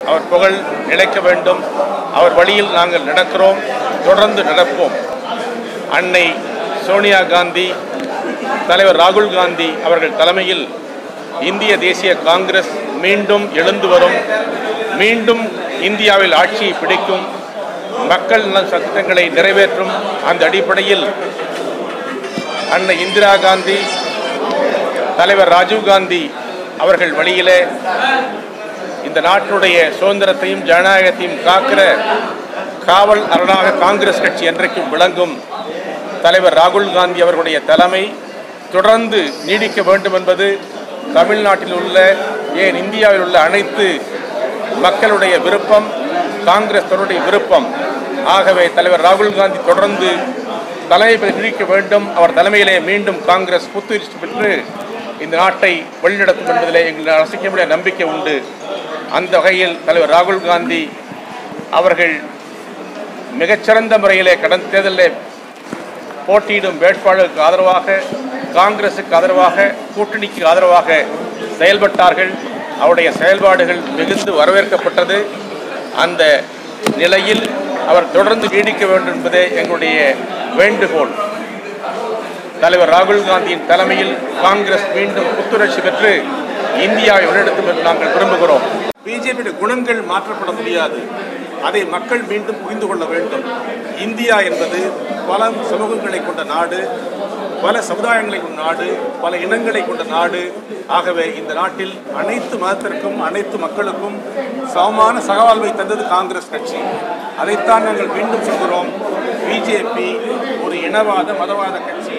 அவர் புகழ் நிலைக்க வேண்டும் அவர் வழியில் நாங்கள் நடக்கிறோம் தொடர்ந்து நடப்போம் அன்னை சோனியா காந்தி தலைவர் ராகுல் காந்தி அவர்கள் தலைமையில் இந்திய தேசிய காங்கிரஸ் மீண்டும் எழுந்து வரும் மீண்டும் இந்தியாவில் ஆட்சியை பிடிக்கும் மக்கள் நல சட்டங்களை நிறைவேற்றும் அந்த அடிப்படையில் அன்னை இந்திரா காந்தி தலைவர் ராஜீவ் காந்தி அவர்கள் வழியிலே இந்த நாட்டினுடைய சுதந்திரத்தையும் ஜனநாயகத்தையும் காக்கிற காவல் அரணாக காங்கிரஸ் கட்சி என்றைக்கும் விளங்கும் தலைவர் ராகுல் காந்தி அவர்களுடைய தலைமை தொடர்ந்து நீடிக்க வேண்டும் என்பது தமிழ்நாட்டில் உள்ள ஏன் இந்தியாவில் உள்ள அனைத்து மக்களுடைய விருப்பம் காங்கிரஸ் தன்னுடைய விருப்பம் ஆகவே தலைவர் ராகுல் காந்தி தொடர்ந்து தலைமை நீடிக்க வேண்டும் அவர் தலைமையிலே மீண்டும் காங்கிரஸ் புத்துயிர்ச்சி பெற்று இந்த நாட்டை வழிநடத்தும் என்பதிலே எங்கள் அசைக்க முடியாத நம்பிக்கை உண்டு அந்த வகையில் தலைவர் ராகுல் காந்தி அவர்கள் மிகச்சிறந்த முறையிலே கடந்த தேர்தலில் போட்டியிடும் வேட்பாளருக்கு ஆதரவாக காங்கிரசுக்கு ஆதரவாக கூட்டணிக்கு ஆதரவாக செயல்பட்டார்கள் அவருடைய செயல்பாடுகள் மிகுந்து வரவேற்கப்பட்டது அந்த நிலையில் அவர் தொடர்ந்து நீடிக்க வேண்டும் என்பதே எங்களுடைய வேண்டுகோள் தலைவர் ராகுல் காந்தியின் தலைமையில் காங்கிரஸ் மீண்டும் புத்துணர்ச்சி பெற்று இந்தியாவை வழிநடத்தும் என்று நாங்கள் விரும்புகிறோம் பிஜேபியுடைய குணங்கள் மாற்றப்பட முடியாது அதை மக்கள் மீண்டும் புரிந்து கொள்ள வேண்டும் இந்தியா என்பது பல சமூகங்களை கொண்ட நாடு பல சமுதாயங்களை கொண்ட நாடு பல இனங்களை கொண்ட நாடு ஆகவே இந்த நாட்டில் அனைத்து மதத்திற்கும் அனைத்து மக்களுக்கும் சமமான சகவாழ்வை தந்தது காங்கிரஸ் கட்சி அதைத்தான் நாங்கள் மீண்டும் சொல்கிறோம் பிஜேபி ஒரு இனவாத மதவாத கட்சி